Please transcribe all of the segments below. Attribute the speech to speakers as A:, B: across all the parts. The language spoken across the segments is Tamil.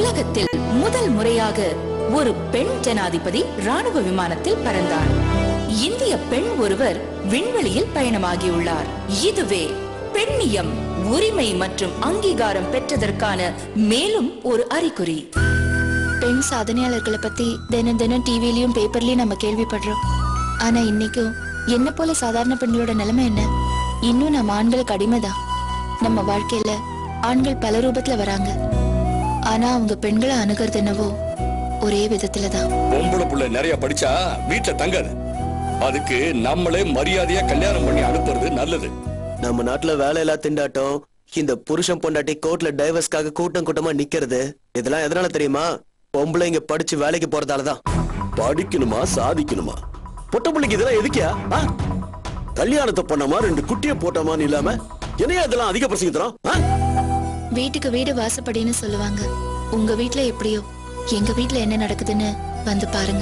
A: உலகத்தில் முதல் முறையாக ஒரு பெண் ஜனாதிபதி ராணுவ விமானத்தில் பறந்தார் இந்திய பெண் ஒருவர் விண்வெளியில் பயணமாகியுள்ளார் இதுவே பெண்ணியம் உரிமை மற்றும் அங்கீகாரம் பெற்றதற்கான மேலும் ஒரு அறிகுறி
B: பெண் சாதனையாளர்களை பத்தி தினம் தினம் டிவிலயும் பேப்பர்லயும் நம்ம கேள்விப்படுறோம் ஆனா இன்னைக்கும் என்ன போல சாதாரண பெண்களோட நிலைமை என்ன இன்னும் நம்ம ஆண்களுக்கு அடிமைதான் நம்ம வாழ்க்கையில ஆண்கள் பல ரூபத்துல வராங்க ஆனா அவங்க பெண்களை அணுகிறது என்னவோ ஒரே விதத்துல தான்
C: பொம்பளை புள்ள நிறைய படிச்சா வீட்டுல தங்காது அதுக்கு நம்மளே மரியாதையா கல்யாணம் பண்ணி அனுப்புறது நல்லது
D: நம்ம நாட்டுல வேலையில்லா திண்டாட்டம் இந்த புருஷன் பொண்டாட்டி கோர்ட்ல டைவர்ஸ்க்காக கூட்டம் கூட்டமா நிக்கிறது இதெல்லாம் எதனால தெரியுமா பொம்பளைங்க படிச்சு வேலைக்கு போறதாலதான்
E: படிக்கணுமா சாதிக்கணுமா பொட்ட பிள்ளைக்கு இதெல்லாம் எதுக்கியா ஆ? கல்யாணத்தை பண்ணமா ரெண்டு குட்டிய போட்டோமான்னு இல்லாம என்னையா இதெல்லாம் அதிக பிரசங்கித்தனம் ஆ?
B: வீட்டுக்கு வீடு வாசப்படின்னு சொல்லுவாங்க உங்க வீட்ல எப்படியோ எங்க வீட்ல என்ன நடக்குதுன்னு வந்து பாருங்க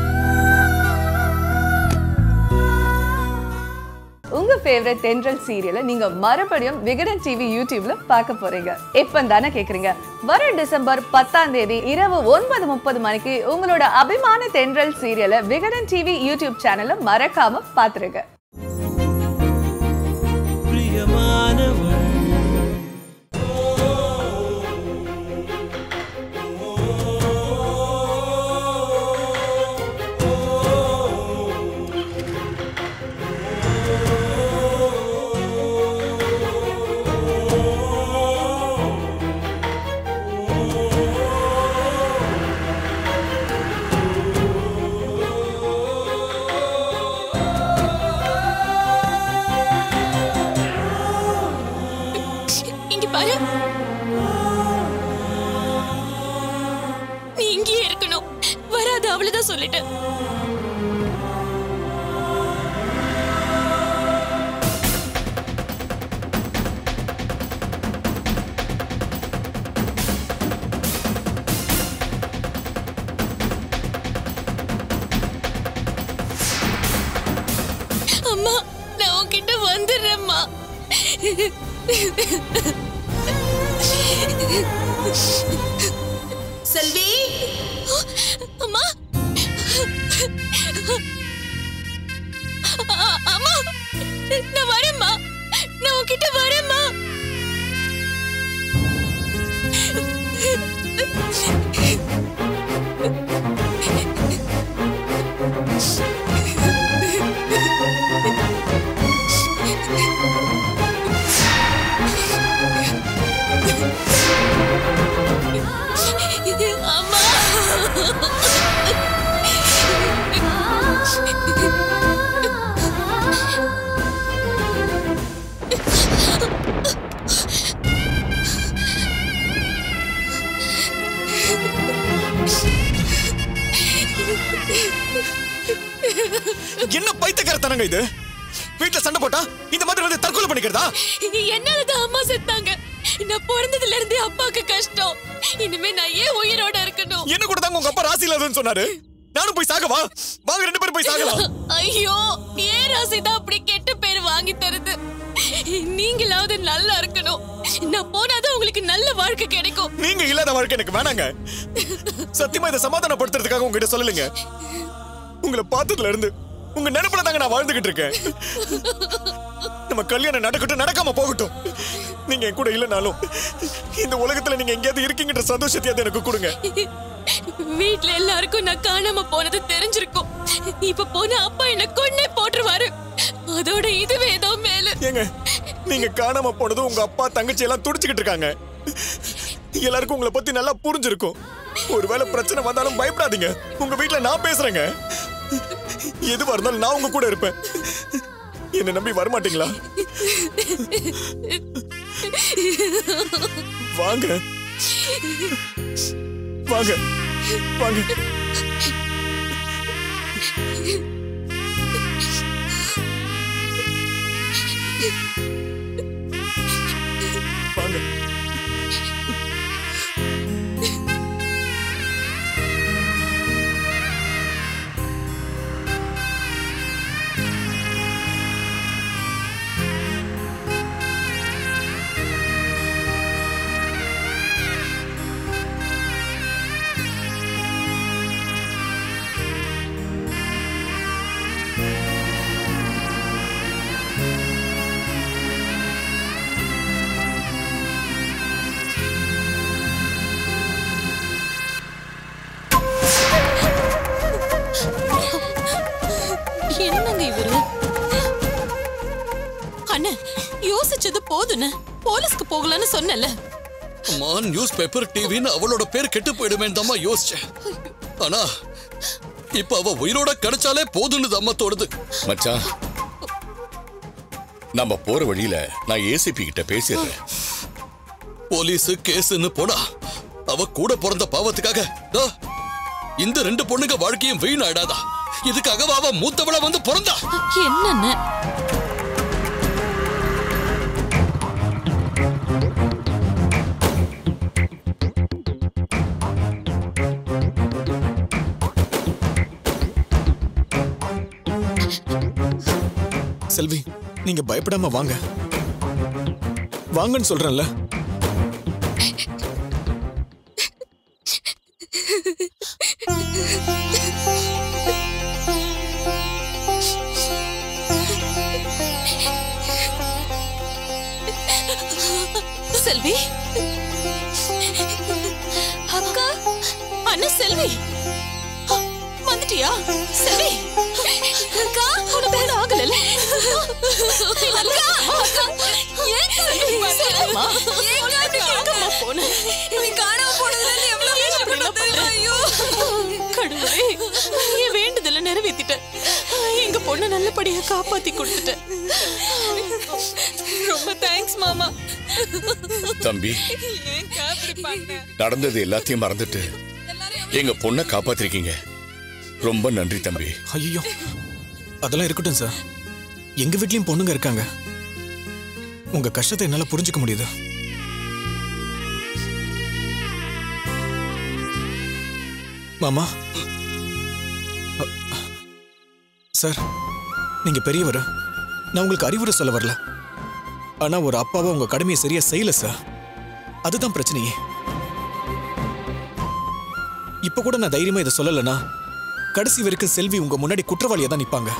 F: உங்க ஃபேவரட் தென்றல் சீரியலை நீங்க மறுபடியும் விகடன் டிவி யூடியூப்ல பார்க்க போறீங்க எப்ப தானே கேக்குறீங்க வர டிசம்பர் பத்தாம் தேதி இரவு ஒன்பது முப்பது மணிக்கு உங்களோட அபிமான தென்றல் சீரியலை விகடன் டிவி யூடியூப் சேனல்ல மறக்காம பாத்துருங்க
G: இங்க பாரு நீ இங்கேயே இருக்கணும் வராது அவ்வளவுதான் சொல்லிட்டேன் அம்மா நான் உன்கிட்ட வந்துடுறேம்மா செல்வி அம்மா அ- அம்மா நான் வரேம்மா நான் உன்கிட்ட வரேம்மா அம்மா
H: என்ன பைத்தியக்காரத்தனங்க இது வீட்டுல சண்டை போட்டா இந்த மாதிரி வந்து தற்கொலை பண்ணிக்கிறதா
G: என்னாலதான் அம்மா செத்தாங்க நான் பிறந்ததுல இருந்தே அப்பாக்கு கஷ்டம் இனிமே நான் ஏன் உயிரோட இருக்கணும்
H: என்ன கூட தாங்க உங்க அப்பா ராசி இல்லாதன்னு சொன்னாரு நானும் போய் சாகவா வாங்க ரெண்டு பேரும் போய் சாகலாம்
G: ஐயோ ஏன் ராசி தான் அப்படி கெட்ட பேர் வாங்கி தருது நீங்களாவது நல்லா இருக்கணும் நான் போனாதான் உங்களுக்கு நல்ல வாழ்க்கை கிடைக்கும்
H: நீங்க இல்லாத வாழ்க்கை எனக்கு வேணாங்க சத்தியமா இதை சமாதானப்படுத்துறதுக்காக உங்ககிட்ட சொல்லலைங்க உங்களை பார்த்ததுல இருந்து உங்க நினைப்புல தாங்க நான் வாழ்ந்துகிட்டு இருக்கேன் நம்ம கல்யாணம் நடக்கட்டும் நடக்காம போகட்டும் நீங்க என் கூட இல்லைனாலும் இந்த உலகத்துல நீங்க எங்கேயாவது இருக்கீங்கன்ற சந்தோஷத்தையாவது எனக்கு கொடுங்க
G: வீட்ல எல்லாருக்கும் நான் காணாம போனது தெரிஞ்சிருக்கும் இப்ப போன அப்பா என்ன கொன்னே போட்டுருவாரு அதோட இதுவே ஏதோ மேல
H: ஏங்க நீங்க காணாம போனதும் உங்க அப்பா தங்கச்சி எல்லாம் துடிச்சுக்கிட்டு இருக்காங்க எல்லாருக்கும் உங்களை பத்தி நல்லா புரிஞ்சிருக்கும் ஒருவேளை பிரச்சனை வந்தாலும் பயப்படாதீங்க உங்க வீட்ல நான் பேசுறேங்க எதுவா இருந்தாலும் நான் உங்க கூட இருப்பேன் என்ன நம்பி வரமாட்டீங்களா வாங்க வாங்க வாங்க வாங்க
G: யோசிச்சது போதுன்னு போலீஸ்க்கு போகலான்னு சொன்னல
C: அம்மா நியூஸ் பேப்பர் டிவின்னு அவளோட பேர் கெட்டு போயிடுமேன்னு தாம்மா யோசிச்சேன் ஆனா இப்ப அவ உயிரோட கிடைச்சாலே போதுன்னு அம்மா தோணுது மச்சான் நம்ம போற வழியில நான் ஏசிபி கிட்ட பேசிடுறேன் போலீஸ் கேஸ்ன்னு போனா அவ கூட பிறந்த பாவத்துக்காக தோ, இந்த ரெண்டு பொண்ணுங்க வாழ்க்கையும் வீணாயிடாதா இதுக்காக அவ மூத்தவள வந்து பிறந்தா
G: என்னன்னு
H: செல்வி நீங்க பயப்படாம வாங்க வாங்கன்னு சொல்றேன்ல
G: செல்வி அக்கா அண்ணா செல்வி அ, வந்துட்டியா செல்வி அக்கா உனக்கு ஒண்ணும் ஆகலல்ல அக்கா அக்கா ஏன் செல்வி செல்விமா எங்கம்மா போன நீ காணாம போனதுல எவ்வளவு கஷ்டப்பட்டேன் ஐயோ கடவுளே என் வேண்டுதல நிறைவேத்திட்ட எங்க பொண்ணை நல்லபடியா காப்பாத்தி கொடுத்துட்டேன் ரொம்ப தேங்க்ஸ் மாமா
C: தம்பி
G: ஏன்க்கா இப்படி பண்ண
C: நடந்தது எல்லாத்தையும் மறந்துட்டு எங்க பொண்ணை காப்பாத்திருக்கீங்க ரொம்ப நன்றி தம்பி
H: ஐயோ அதெல்லாம் இருக்கட்டும் சார் எங்க வீட்லயும் பொண்ணுங்க இருக்காங்க உங்க கஷ்டத்தை என்னால புரிஞ்சுக்க முடியுது மாமா அ, சார் நீங்க பெரியவர் நான் உங்களுக்கு அறிவுரை சொல்ல வரல ஆனா ஒரு அப்பாவா உங்க கடமையை சரியா செய்யல சார் அதுதான் பிரச்சனையே இப்ப கூட நான் தைரியமா இதை சொல்லலைன்னா கடைசி வரைக்கும் செல்வி உங்க முன்னாடி குற்றவாளியா தான் நிப்பாங்க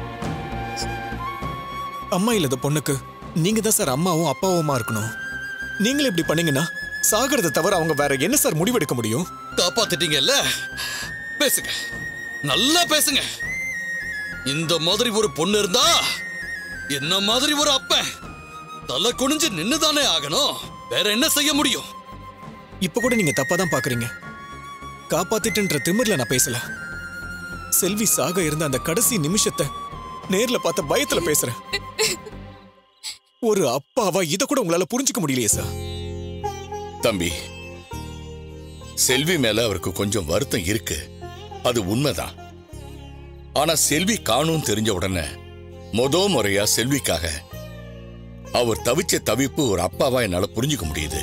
H: அம்மா இல்லாத பொண்ணுக்கு நீங்க தான் சார் அம்மாவும் அப்பாவுமா இருக்கணும் நீங்களே இப்படி பண்ணீங்கன்னா சாகிறத தவிர அவங்க வேற என்ன சார் முடிவெடுக்க முடியும்
C: காப்பாத்திட்டீங்கல்ல பேசுங்க நல்லா பேசுங்க இந்த மாதிரி ஒரு பொண்ணு இருந்தா என்ன மாதிரி ஒரு அப்பன் தலை குனிஞ்சு நின்னுதானே ஆகணும் வேற என்ன செய்ய முடியும்
H: இப்ப கூட நீங்க தப்பா தான் பாக்குறீங்க காப்பாத்திட்டுன்ற திமிர்ல நான் பேசல செல்வி சாக இருந்த அந்த கடைசி நிமிஷத்தை நேர்ல பார்த்த பயத்துல பேசுறேன் ஒரு அப்பாவா இத கூட உங்களால புரிஞ்சுக்க முடியலையே சார்
C: தம்பி செல்வி மேல அவருக்கு கொஞ்சம் வருத்தம் இருக்கு அது உண்மைதான் ஆனா செல்வி காணும் தெரிஞ்ச உடனே மொத முறையா செல்விக்காக அவர் தவிச்ச தவிப்பு ஒரு அப்பாவா என்னால புரிஞ்சுக்க முடியுது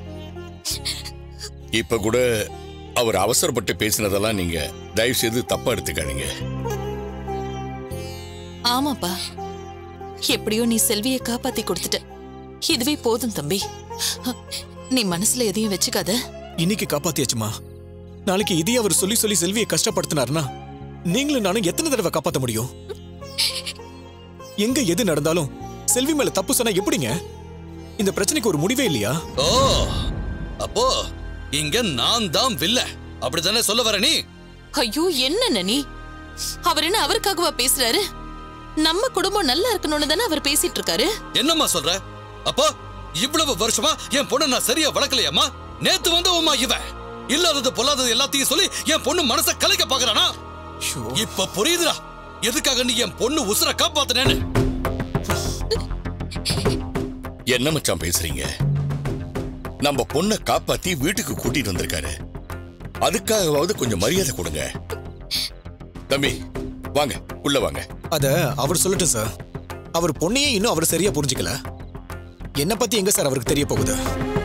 C: இப்ப கூட அவர் அவசரப்பட்டு பேசினதெல்லாம் நீங்க தயவு செய்து தப்பா எடுத்துக்காதீங்க
G: ஆமாப்பா எப்படியோ நீ செல்வியை காப்பாத்தி கொடுத்துட்ட இதுவே போதும் தம்பி நீ மனசுல எதையும் வச்சுக்காத
H: இன்னைக்கு காப்பாத்தியாச்சுமா நாளைக்கு இதையே அவர் சொல்லி சொல்லி செல்வியை கஷ்டப்படுத்தினாருன்னா நீங்களும் நானும் எத்தனை தடவை காப்பாத்த முடியும் எங்க எது நடந்தாலும் செல்வி மேல தப்பு சொன்னா எப்படிங்க இந்த பிரச்சனைக்கு ஒரு முடிவே இல்லையா
C: ஓ அப்போ இங்க நான் தான் வில்ல அப்படித்தானே சொல்ல வர நீ
G: ஐயோ என்ன நீ அவர் என்ன அவருக்காகவா பேசுறாரு நம்ம குடும்பம் நல்லா இருக்கணும்னு தானே அவர் பேசிட்டு இருக்காரு
C: என்னம்மா சொல்ற அப்போ இவ்வளவு வருஷமா என் பொண்ணை நான் சரியா வளர்க்கலையாம்மா நேத்து வந்தவம்மா இவன் இல்லாதது பொல்லாதது எல்லாத்தையும் சொல்லி என் பொண்ணு மனச கலைக்க பாக்குறானா
H: ஷோ.
C: இப்ப புரியுதுடா எதுக்காக நீ என் பொண்ணு உசுர காப்பாத்தினேன்னு என்ன மச்சான் பேசுறீங்க நம்ம பொண்ணை காப்பாத்தி வீட்டுக்கு கூட்டிட்டு வந்திருக்காரு அதுக்காகவாவது கொஞ்சம் மரியாதை கொடுங்க தம்பி வாங்க உள்ள வாங்க
H: அத அவர் சொல்லட்டும் சார் அவர் பொண்ணையே இன்னும் அவர் சரியா புரிஞ்சுக்கல என்ன பத்தி எங்க சார் அவருக்கு தெரிய போகுது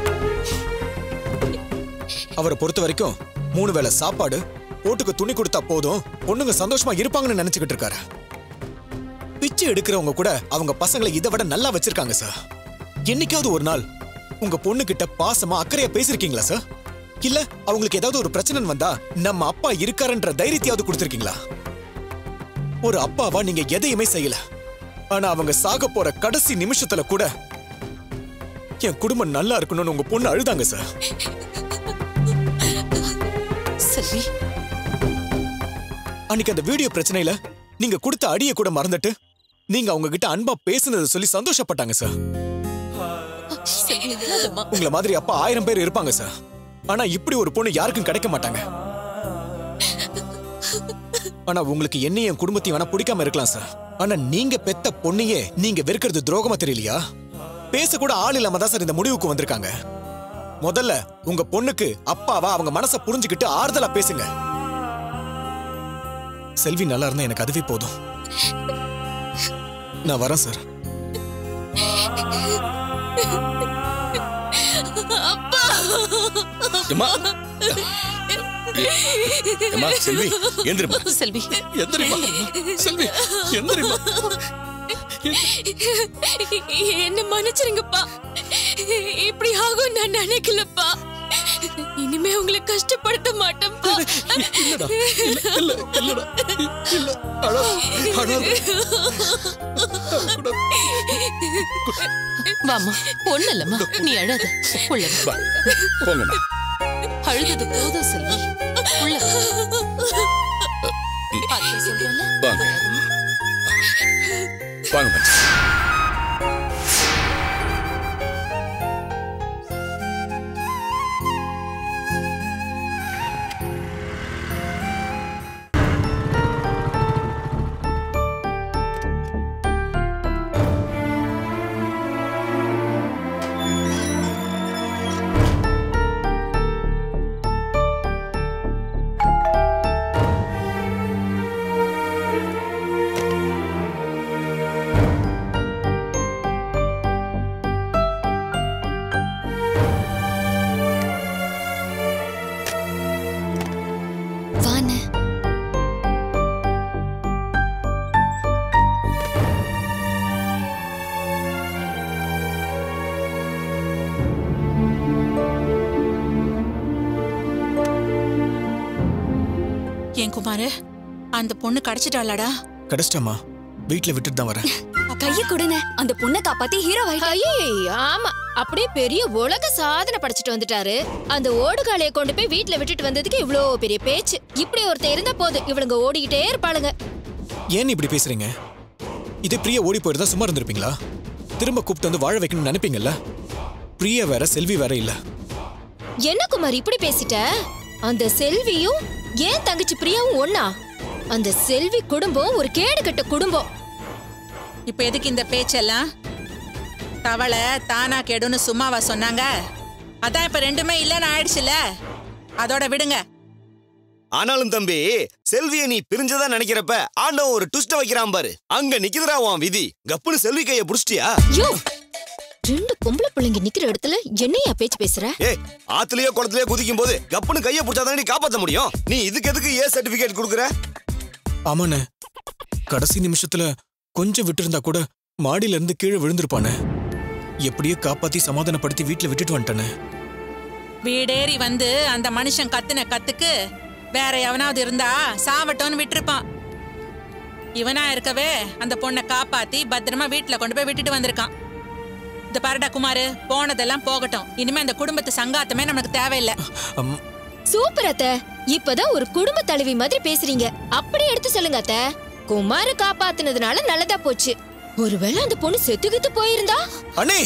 H: அவரை பொறுத்த வரைக்கும் மூணு வேளை சாப்பாடு போட்டுக்கு துணி கொடுத்தா போதும் பொண்ணுங்க சந்தோஷமா இருப்பாங்கன்னு நினைச்சுக்கிட்டு இருக்காரு பிச்சை எடுக்கிறவங்க கூட அவங்க பசங்களை இதை விட நல்லா வச்சிருக்காங்க சார் என்னைக்காவது ஒரு நாள் உங்க பொண்ணு கிட்ட பாசமா அக்கறையா பேசிருக்கீங்களா சார் இல்ல அவங்களுக்கு ஏதாவது ஒரு பிரச்சனை வந்தா நம்ம அப்பா இருக்காருன்ற தைரியத்தையாவது கொடுத்திருக்கீங்களா ஒரு அப்பாவா நீங்க எதையுமே செய்யல ஆனா அவங்க சாக போற கடைசி நிமிஷத்துல கூட என் குடும்பம் நல்லா இருக்கணும்னு உங்க பொண்ணு அழுதாங்க சார்
G: செல்வி
H: அன்னைக்கு அந்த வீடியோ பிரச்சனையில நீங்க கொடுத்த அடியை கூட மறந்துட்டு நீங்க அவங்க கிட்ட அன்பா பேசுனதை சொல்லி சந்தோஷப்பட்டாங்க சார்
G: செல்வி அழாதம்மா
H: உங்களை மாதிரி அப்பா ஆயிரம் பேர் இருப்பாங்க சார் ஆனா இப்படி ஒரு பொண்ணு யாருக்கும் கிடைக்க மாட்டாங்க ஆனா உங்களுக்கு என்னையும் என் குடும்பத்தையும் வேணா பிடிக்காம இருக்கலாம் சார் ஆனா நீங்க பெத்த பொண்ணையே நீங்க வெறுக்கிறது துரோகமா தெரியலையா பேச கூட ஆள் இல்லாம தான் சார் இந்த முடிவுக்கு வந்திருக்காங்க முதல்ல உங்க பொண்ணுக்கு அப்பாவா அவங்க மனசை புரிஞ்சுக்கிட்டு ஆறுதலா பேசுங்க செல்வி நல்லா இருந்தா எனக்கு அதுவே போதும் நான் வரேன் சார்
G: அப்பா
C: எம்மா எம்மா செல்வி எந்திரிம்மா
G: செல்வி
C: எந்திரிம்மா செல்வி எந்திரிம்மா
G: என்ன மன்னிச்சிருங்கப்பா இப்படி ஆகும் நான் நினைக்கலப்பா இனிமே உங்களை கஷ்டப்படுத்த மாட்டேன்ப்பா
C: இல்லடா இல்ல இல்ல இல்லடா இல்ல அழ அழாத.
G: வாமா ஒண்ணு இல்லம்மா நீ அழாத உள்ள வா.
C: வா, போங்கம்மா
G: அழுதது போதும் செல்வி உள்ள வா. அத்தை சொல்றேன்ல,
C: வாங்க.
G: அழாதம்மா.
C: வாங்க மச்சான்
B: வாண்ணே
I: ஏன் குமாரு அந்த பொண்ணு கிடைச்சிட்டாளாடா
H: கிடைச்சிட்டம்மா வீட்டுல விட்டுட்டு தான் வரேன்
J: கைய கொடுங்க அந்த பொண்ணை காப்பாத்தி ஹீரோ
K: ஐயே ஆமா அப்படியே பெரிய உலக சாதனை படைச்சிட்டு வந்துட்டாரு அந்த ஓடுகாலைய கொண்டு போய் வீட்ல விட்டுட்டு வந்ததுக்கு இவ்ளோ பெரிய பேச்சு இப்படி ஒருத்தர் இருந்தா போதும் இவளுங்க ஓடிக்கிட்டே இருப்பாளுங்க
H: ஏன் இப்படி பேசுறீங்க இதே பிரியா ஓடி போயிருந்தா சும்மா இருந்திருப்பீங்களா திரும்ப கூப்பிட்டு வந்து வாழ வைக்கணும்னு நினைப்பீங்கல்ல பிரியா வேற செல்வி வேற இல்ல
K: என்ன குமார் இப்படி பேசிட்ட அந்த செல்வியும் ஏன் தங்கச்சி பிரியாவும் ஒண்ணா அந்த செல்வி குடும்பம் ஒரு கேடு கெட்ட குடும்பம்
I: இப்ப எதுக்கு இந்த பேச்செல்லாம் தவளை தானா கெடுன்னு சும்மாவா சொன்னாங்க அதான் இப்ப ரெண்டுமே இல்லைன்னு ஆயிடுச்சுல அதோட விடுங்க
L: ஆனாலும் தம்பி செல்விய நீ பிரிஞ்சதா நினைக்கிறப்ப ஆண்டவன் ஒரு ட்விஸ்ட வைக்கிறான் பாரு அங்க நிக்குதுடா உன் விதி கப்புன்னு செல்வி கைய புடிச்சிட்டியா
K: யோ ரெண்டு பொம்பளை பிள்ளைங்க நிக்கிற இடத்துல என்னையா பேச்சு பேசுற
L: ஏ ஆத்துலயோ குளத்துலயோ குதிக்கும் போது கப்புன்னு கைய புடிச்சாதான் நீ காப்பாத்த முடியும் நீ இதுக்கு எதுக்கு ஏ சர்டிபிகேட் கொடுக்குற
H: ஆமாண்ணே கடைசி நிமிஷத்துல கொஞ்சம் விட்டிருந்தா கூட மாடியில இருந்து கீழே விழுந்திருப்பானே எப்படியோ காப்பாத்தி சமாதானப்படுத்தி வீட்டுல விட்டுட்டு வந்துட்டானே
I: வீடேறி வந்து அந்த மனுஷன் கத்துன கத்துக்கு வேற எவனாவது இருந்தா சாவட்டோன்னு விட்டிருப்பான் இவனா இருக்கவே அந்த பொண்ணை காப்பாத்தி பத்திரமா வீட்டுல கொண்டு போய் விட்டுட்டு வந்திருக்கான் இந்த பாருடா குமாரு போனதெல்லாம் போகட்டும் இனிமே அந்த குடும்பத்து சங்காத்தமே நமக்கு தேவையில்லை
H: அம்,
K: சூப்பர் அத்த இப்பதான் ஒரு குடும்ப தலைவி மாதிரி பேசுறீங்க அப்படி எடுத்து சொல்லுங்க அத்த குமார காப்பாத்துனதுனால நல்லதா போச்சு ஒருவேளை அந்த பொண்ணு செத்துக்கிட்டு போயிருந்தா
H: அண்ணே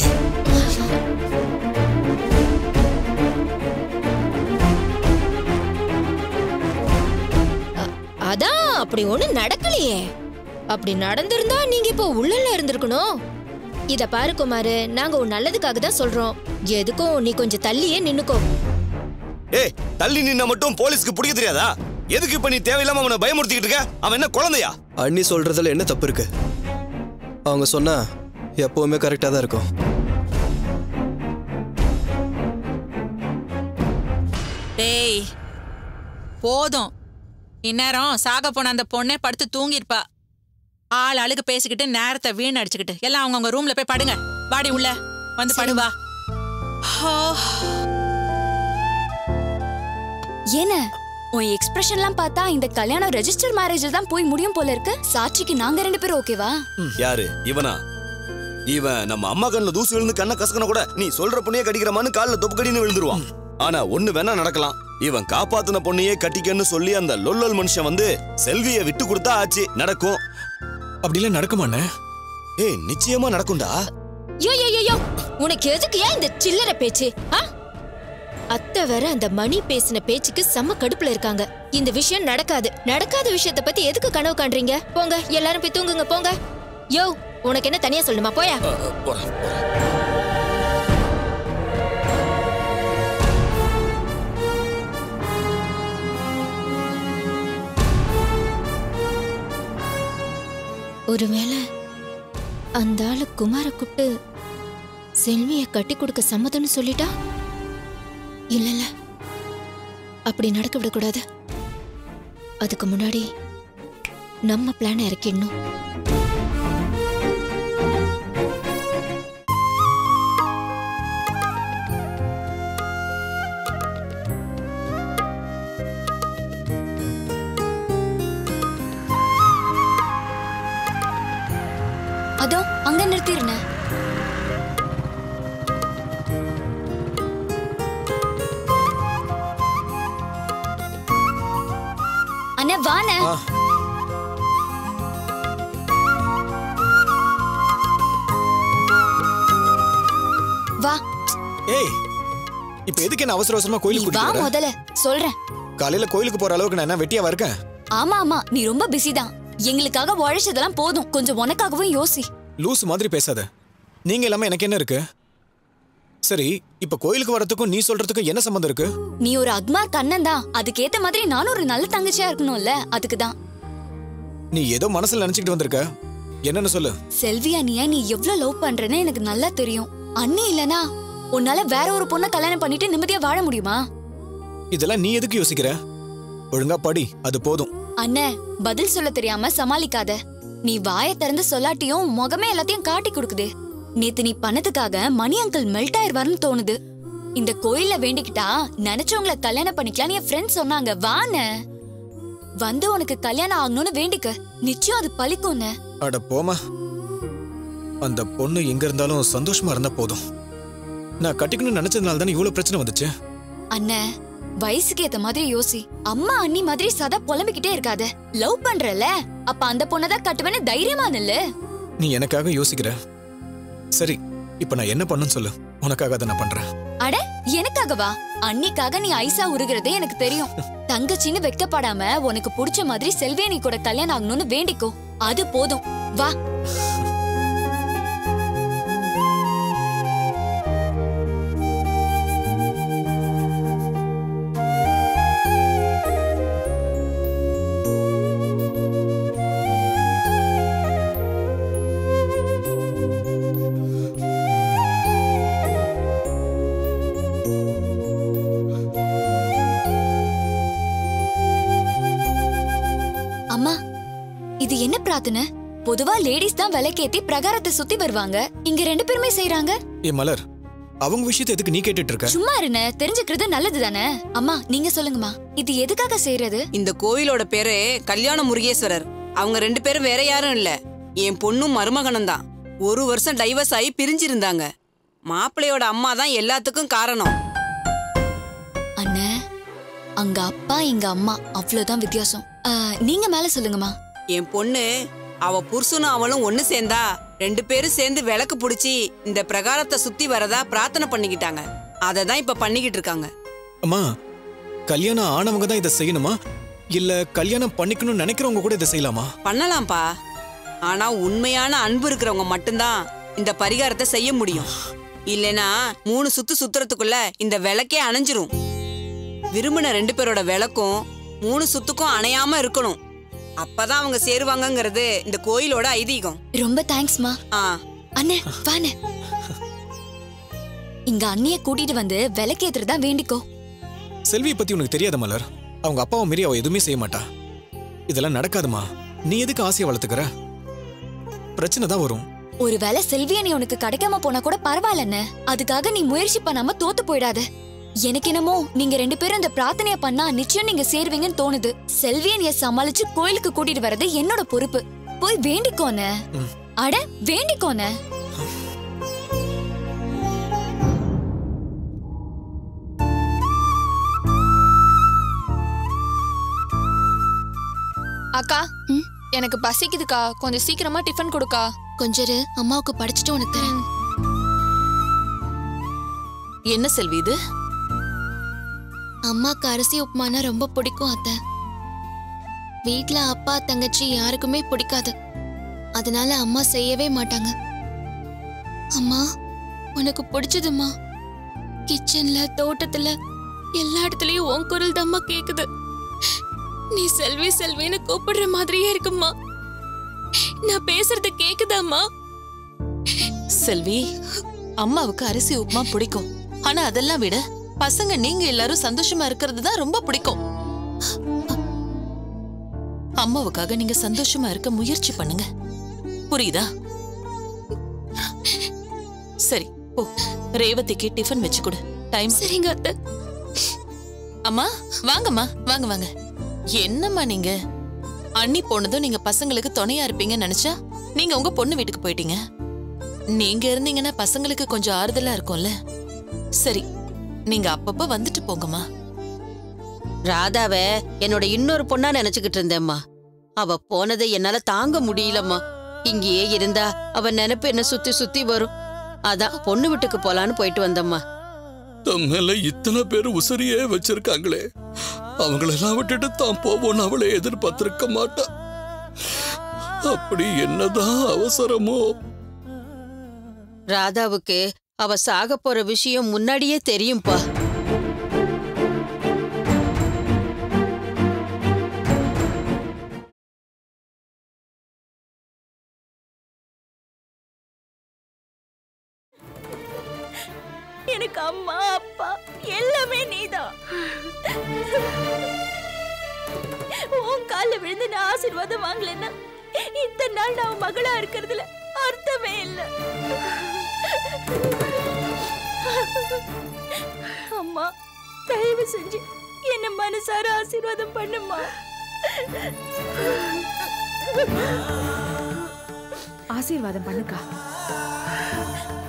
K: அதான் அப்படி ஒண்ணு நடக்கலையே அப்படி நடந்திருந்தா நீங்க இப்போ உள்ளல இருந்திருக்கணும் இத பாரு குமாரு நாங்க உன் நல்லதுக்காக தான் சொல்றோம் எதுக்கும் நீ கொஞ்சம் தள்ளியே நின்னுக்கோ
L: ஏய் தள்ளி நின்னா மட்டும் போலீஸ்க்கு பிடிக்க தெரியாதா எதுக்கு இப்ப நீ தேவையில்லாம அவனை பயமுறுத்திக்கிட்டு இருக்க அவன் என்ன குழந்தையா
D: அண்ணி சொல்றதுல என்ன தப்பு இருக்கு அவங்க சொன்னா எப்பவுமே கரெக்டா தான் இருக்கும்
I: டேய் போதும் இந்நேரம் சாக போன அந்த பொண்ணே படுத்து தூங்கிருப்பா ஆள் அழுகு பேசிக்கிட்டு நேரத்தை வீண் அடிச்சுக்கிட்டு எல்லாம் அவங்கவுங்க ரூம்ல போய் படுங்க வாடி உள்ள வந்து படுவா
J: ஏன உன் எக்ஸ்பிரஷன்லாம் பார்த்தா இந்த கல்யாணம் ரெஜிஸ்டர் மேரேஜ்ல தான் போய் முடியும் போல இருக்கு சாட்சிக்கு நாங்க ரெண்டு பேரும் ஓகேவா
L: யாரு இவனா இவன் நம்ம அம்மா கண்ணுல தூசி விழுந்து கண்ணை கசக்கன கூட நீ சொல்ற பொண்ணையே கடிக்கிறமான்னு கால்ல தொப்புக்கடின்னு விழுந்துருவான் ஆனா ஒண்ணு வேணா நடக்கலாம் இவன் காப்பாத்துன பொண்ணையே கட்டிக்கன்னு சொல்லி அந்த லொல்லல் மனுஷன் வந்து செல்விய விட்டு கொடுத்தா ஆச்சு நடக்கும்
H: அப்படிலாம் நடக்குமாண்ணே
L: ஏய் நிச்சயமா நடக்கும்டா
K: யோ யோ யோ, யோ உனக்கு எதுக்கு ஏன் இந்த சில்லறை பேச்சு ஆ? அத்தை வேற அந்த மணி பேசின பேச்சுக்கு செம்ம கடுப்புல இருக்காங்க இந்த விஷயம் நடக்காது நடக்காத விஷயத்த பத்தி எதுக்கு கனவு காண்றீங்க போங்க எல்லாரும் போய் தூங்குங்க போங்க யோ உனக்கு என்ன தனியா சொல்லணுமா போயா
C: போறேன்
K: ஒருவேளை அந்த ஆளு குமார கூப்பிட்டு செல்விய கட்டி கொடுக்க சம்மதம்னு சொல்லிட்டா இல்ல இல்ல அப்படி நடக்க விடக்கூடாது அதுக்கு முன்னாடி நம்ம பிளான் இறக்கிடணும்
J: அதோ அங்க நிறுத்திருந்தேன் அண்ணே வாண்ணே வா
H: ஏய் இப்போ எதுக்கு என்ன அவசர அவசரமா
J: நீ
H: கோயிலுக்கு
J: வா
H: கூட்டிட்டு வர?
J: முதல்ல சொல்றேன்
H: காலையில கோயிலுக்கு போற அளவுக்கு நான் என்ன வெட்டியாவா இருக்கேன்
J: ஆமா ஆமா நீ ரொம்ப பிஸி தான் எங்களுக்காக உழைச்சதெல்லாம் போதும் கொஞ்சம் உனக்காகவும் யோசி
H: லூஸ் மாதிரி பேசாத நீங்க இல்லாம எனக்கு என்ன இருக்கு சரி இப்ப கோயிலுக்கு வரதுக்கும் நீ சொல்றதுக்கும் என்ன சம்மந்தம் இருக்கு
J: நீ ஒரு அக்மார் கண்ணன் தான் அதுக்கேத்த மாதிரி நானும் ஒரு நல்ல தங்கச்சியா இருக்கணும்ல அதுக்கு தான்
H: நீ ஏதோ மனசுல நினைச்சுக்கிட்டு வந்திருக்க என்னன்னு சொல்லு
J: செல்வி அண்ணிய நீ எவ்வளவு லவ் பண்றேன்னு எனக்கு நல்லா தெரியும் அண்ணி இல்லனா உன்னால வேற ஒரு பொண்ணை கல்யாணம் பண்ணிட்டு நிம்மதியா வாழ முடியுமா
H: இதெல்லாம் நீ எதுக்கு யோசிக்கிற ஒழுங்கா படி அது போதும்
J: அண்ணே பதில் சொல்ல தெரியாம சமாளிக்காத நீ வாயை திறந்து சொல்லாட்டியும் முகமே எல்லாத்தையும் காட்டி கொடுக்குது நேத்து நீ பண்ணதுக்காக மணி அங்கிள் மெல்ட் ஆயிருவாருன்னு தோணுது இந்த கோயில்ல வேண்டிக்கிட்டா நினைச்சவங்கள கல்யாணம் பண்ணிக்கலாம்னு என் ஃப்ரெண்ட் சொன்னாங்க வாண்ணே வந்து உனக்கு கல்யாணம் ஆகணும்னு வேண்டிக்க நிச்சயம் அது பலிக்கும்னு
H: அட போமா அந்த பொண்ணு எங்க இருந்தாலும் சந்தோஷமா இருந்தா போதும் நான் கட்டிக்கணும்னு நினைச்சதுனால தானே இவ்வளவு பிரச்சனை வந்துச்சு
J: அண்ணே வயசுக்கு ஏத்த மாதிரி யோசி அம்மா அண்ணி மாதிரி சதா புலம்பிக்கிட்டே இருக்காத லவ் பண்றல அப்ப அந்த பொண்ணதான் கட்டுவேன்னு தைரியமா நில்லு
H: நீ எனக்காக யோசிக்கிற சரி இப்ப நான் என்ன பண்ணுன்னு சொல்லு உனக்காக அதை நான் பண்றேன்
J: அட எனக்காகவா அன்னிக்காக நீ ஐசா உருகிறதே எனக்கு தெரியும் தங்கச்சின்னு வெக்கப்படாம உனக்கு பிடிச்ச மாதிரி செல்வேனி கூட கல்யாணம் ஆகணும்னு வேண்டிக்கோ அது போதும் வா அம்மா இது என்ன பிரார்த்தனை பொதுவா லேடிஸ் தான் விளக்கேத்தி பிரகாரத்தை சுத்தி வருவாங்க இங்க ரெண்டு பேருமே செய்றாங்க
H: ஏ மலர் அவங்க விஷயத்தை எதுக்கு நீ கேட்டுட்டு இருக்க
J: சும்மா இருன தெரிஞ்சுக்கிறது நல்லது தானே அம்மா நீங்க சொல்லுங்கம்மா இது எதுக்காக செய்யறது
M: இந்த கோயிலோட பேரு கல்யாண முருகேஸ்வரர் அவங்க ரெண்டு பேரும் வேற யாரும் இல்ல என் பொண்ணும் மருமகனும் தான் ஒரு வருஷம் டைவர்ஸ் ஆகி பிரிஞ்சிருந்தாங்க மாப்பிள்ளையோட அம்மா தான் எல்லாத்துக்கும் காரணம்
J: அண்ணே அங்க அப்பா இங்க அம்மா அவ்வளவுதான் வித்தியாசம் ஆ, நீங்க மேல சொல்லுங்கம்மா
M: என் பொண்ணு அவ புருஷனும் அவளும் ஒண்ணு சேர்ந்தா ரெண்டு பேரும் சேர்ந்து விளக்கு புடிச்சு இந்த பிரகாரத்தை சுத்தி வரதா பிரார்த்தனை பண்ணிக்கிட்டாங்க அதை தான் இப்ப பண்ணிக்கிட்டு இருக்காங்க
H: அம்மா கல்யாணம் ஆனவங்க தான் இதை செய்யணுமா இல்ல கல்யாணம் பண்ணிக்கணும்னு நினைக்கிறவங்க கூட இதை செய்யலாமா
M: பண்ணலாம்ப்பா ஆனா உண்மையான அன்பு இருக்கிறவங்க மட்டும்தான் இந்த பரிகாரத்தை செய்ய முடியும் இல்லனா மூணு சுத்து சுத்துறதுக்குள்ள இந்த விளக்கே அணைஞ்சிரும் விரும்பின ரெண்டு பேரோட விளக்கும் மூணு சுத்துக்கும் அணையாம இருக்கணும் அப்பதான் அவங்க சேருவாங்கங்கிறது இந்த கோயிலோட ஐதீகம்
J: ரொம்ப தேங்க்ஸ்மா
M: ஆ
J: அண்ணே வாண்ணே இங்க அண்ணிய கூட்டிட்டு வந்து விளக்கேத்துறதா வேண்டிக்கோ
H: செல்வியை பத்தி உனக்கு தெரியாத மலர் அவங்க அப்பாவை மீறி அவ எதுவுமே செய்ய மாட்டா இதெல்லாம் நடக்காதுமா நீ எதுக்கு ஆசையை வளர்த்துக்கிற பிரச்சனை தான் வரும்
J: ஒருவேளை செல்வி நீ உனக்கு கிடைக்காம போனா கூட பரவாயில்லண்ணே அதுக்காக நீ முயற்சி பண்ணாம தோத்து போயிடாத எனக்கு என்னமோ நீங்க ரெண்டு பேரும் இந்த பிரார்த்தனைய பண்ணா நிச்சயம் நீங்க சேருவீங்கன்னு தோணுது செல்வியனிய சமாளிச்சு கோயிலுக்கு கூட்டிட்டு வர்றது என்னோட பொறுப்பு போய் வேண்டிக்கோண்ணே அட வேண்டிக்கோண்ணே
B: அக்கா எனக்கு பசிக்குதுக்கா கொஞ்சம் சீக்கிரமா டிஃபன் கொடுக்கா
K: கொஞ்சம் இரு, அம்மாவுக்கு படிச்சுட்டு உனக்கு தரேன்
N: என்ன செல்வி இது
B: அம்மாக்கு அரிசி உப்புமானா ரொம்ப பிடிக்கும் அத்தை வீட்ல அப்பா தங்கச்சி யாருக்குமே பிடிக்காது அதனால அம்மா செய்யவே மாட்டாங்க அம்மா உனக்கு பிடிச்சதும்மா கிச்சன்ல தோட்டத்துல எல்லா இடத்துலயும் உன் குரல் தம்மா கேக்குது நீ செல்வி செல்வின்னு கூப்பிடுற மாதிரியே இருக்கும்மா நான் பேசுறது கேக்குதாம்மா
N: செல்வி அம்மாவுக்கு அரிசி உப்புமா பிடிக்கும் ஆனா அதெல்லாம் விட பசங்க நீங்க எல்லாரும் சந்தோஷமா இருக்கிறது தான் ரொம்ப பிடிக்கும் அம்மாவுக்காக நீங்க சந்தோஷமா இருக்க முயற்சி பண்ணுங்க புரியுதா சரி போ ரேவதிக்கு டிஃபன் வச்சு கொடு டைம்
B: சரிங்க அத்தை
N: அம்மா வாங்கம்மா வாங்க வாங்க என்னம்மா நீங்க அண்ணி போனதும் நீங்க பசங்களுக்கு துணையா இருப்பீங்கன்னு நினைச்சா நீங்க உங்க பொண்ணு வீட்டுக்கு போயிட்டீங்க நீங்க இருந்தீங்கன்னா பசங்களுக்கு கொஞ்சம் ஆறுதலா இருக்கும்ல சரி நீங்க அப்பப்ப வந்துட்டு போங்கம்மா
O: ராதாவ என்னோட இன்னொரு பொண்ணா நினைச்சுக்கிட்டு இருந்தேம்மா அவ போனதை என்னால தாங்க முடியலம்மா இங்கேயே இருந்தா அவ நினைப்பு என்ன சுத்தி சுத்தி வரும் அதான் பொண்ணு வீட்டுக்கு போலான்னு போயிட்டு வந்தம்மா
C: தம் மேல இத்தனை பேர் உசரியே வச்சிருக்காங்களே அவங்களெல்லாம் விட்டுட்டு தான் போவோன்னு அவளை எதிர்பார்த்திருக்க மாட்டா அப்படி என்னதான் அவசரமோ
O: ராதாவுக்கு அவ சாக போற விஷயம் முன்னாடியே தெரியும்பா
P: எனக்கு அம்மா அப்பா எல்லாமே நீதான் உன் கால்ல விழுந்து நான் ஆசீர்வாதம் வாங்கலைன்னா இத்தனை நாள் நான் உன் மகளா இருக்கிறதுல அர்த்தமே இல்ல அம்மா தயவு செஞ்சு என்ன மனசார ஆசீர்வாதம் பண்ணுமா
F: ஆசீர்வாதம் பண்ணுக்கா